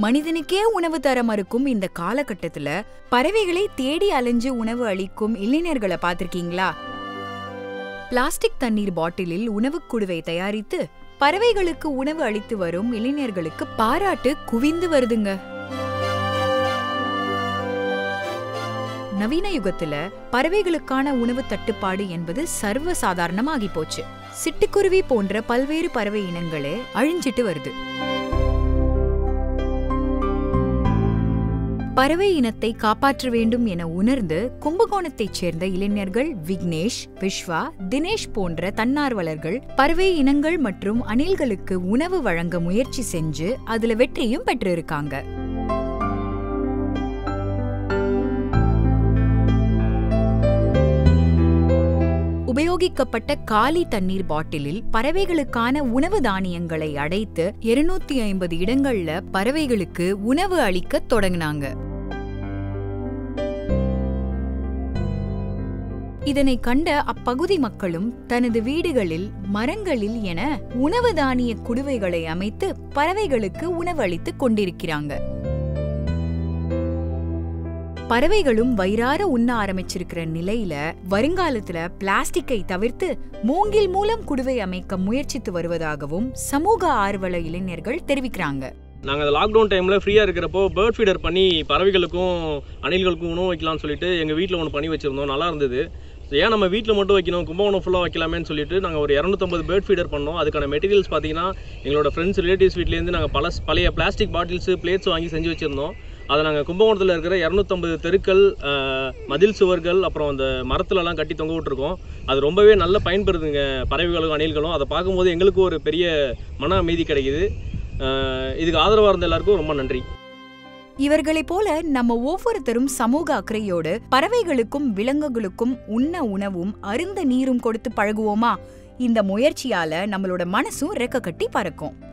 மனிதனுக்கே உணவு தர மறுக்கும் இந்த காலகட்டத்துல பறவைகளை தேடி அலைஞ்சு உணவு அளிக்கும் இளைஞர்களை பார்த்திருக்கீங்களா பிளாஸ்டிக் தண்ணீர் பாட்டிலில் உணவுக் குடுவை தயாரித்து பறவைகளுக்கு உணவு அளித்து வரும் இளைஞர்களுக்கு பாராட்டு குவிந்து வருதுங்க நவீன யுகத்துல பறவைகளுக்கான உணவு தட்டுப்பாடு என்பது சர்வ சாதாரணமாகி போச்சு சிட்டுக்குருவி போன்ற பல்வேறு பறவை இனங்களே அழிஞ்சிட்டு வருது பறவை இனத்தை காப்பாற்ற வேண்டும் என உணர்ந்து கும்பகோணத்தைச் சேர்ந்த இளைஞர்கள் விக்னேஷ் விஸ்வா தினேஷ் போன்ற தன்னார்வலர்கள் பறவை இனங்கள் மற்றும் அணில்களுக்கு உணவு வழங்க முயற்சி செஞ்சு அதுல வெற்றியும் பெற்றிருக்காங்க உபயோகிக்கப்பட்ட காலி தண்ணீர் பாட்டிலில் பறவைகளுக்கான உணவு தானியங்களை அடைத்து இருநூத்தி ஐம்பது இடங்கள்ல பறவைகளுக்கு உணவு அளிக்க தொடங்கினாங்க இதனை கண்ட அப்பகுதி மக்களும் தனது வீடுகளில் மரங்களில் என உணவு தானிய குடுவைகளை அமைத்து பறவைகளுக்கு உணவு அளித்துக் கொண்டிருக்கிறாங்க பறவைகளும் வயிறார உண்ண ஆரம்பிச்சிருக்கிற நிலையில வருங்காலத்துல பிளாஸ்டிக்கை தவிர்த்து மூங்கில் மூலம் குடுவை அமைக்க முயற்சித்து வருவதாகவும் சமூக ஆர்வல இளைஞர்கள் தெரிவிக்கிறாங்க நாங்கள் அந்த லாக்டவுன் டைமில் ஃப்ரீயாக இருக்கிறப்போ பேர்ட் ஃபீடர் பண்ணி பறவைகளுக்கும் அணில்களுக்கும் உணவு வைக்கலாம்னு சொல்லிட்டு எங்கள் வீட்டில் ஒன்று பண்ணி வச்சுருந்தோம் நல்லா இருந்தது So, ஏன் நம்ம வீட்டில் மட்டும் வைக்கணும் கும்பகோணம் ஃபுல்லாக வைக்கலாமேன்னு சொல்லிட்டு நாங்கள் ஒரு இரநூத்தம்பது பேர்ட் ஃபீடர் பண்ணோம் அதுக்கான மெட்டீரியல்ஸ் பார்த்தீங்கன்னா எங்களோட ஃப்ரெண்ட்ஸ் ரிலேட்டிவ்ஸ் வீட்லேருந்து நாங்கள் பல பழைய பிளாஸ்டிக் பாட்டில்ஸு பிளேட்ஸ் வாங்கி செஞ்சு வச்சுருந்தோம் அதை நாங்கள் கும்பகோணத்தில் இருக்கிற இரநூத்தம்பது தெருக்கள் ஆஹ், மதில் சுவர்கள் அப்புறம் அந்த மரத்துலலாம் கட்டி தொங்க விட்டுருக்கோம் அது ரொம்பவே நல்ல பயன்படுதுங்க பறவைகளும் அணில்களும் அதை பார்க்கும்போது எங்களுக்கும் ஒரு பெரிய மன அமைதி கிடைக்குது ஆஹ், இதுக்கு ஆதரவாக இருந்த எல்லாருக்கும் ரொம்ப நன்றி இவர்களைப் போல நம்ம ஒவ்வொருத்தரும் சமூக அக்கறையோடு பறவைகளுக்கும் விலங்குகளுக்கும் உண்ண உணவும் அருந்த நீரும் கொடுத்து பழகுவோமா இந்த முயற்சியால நம்மளோட மனசும் ரெக்க கட்டி பறக்கும்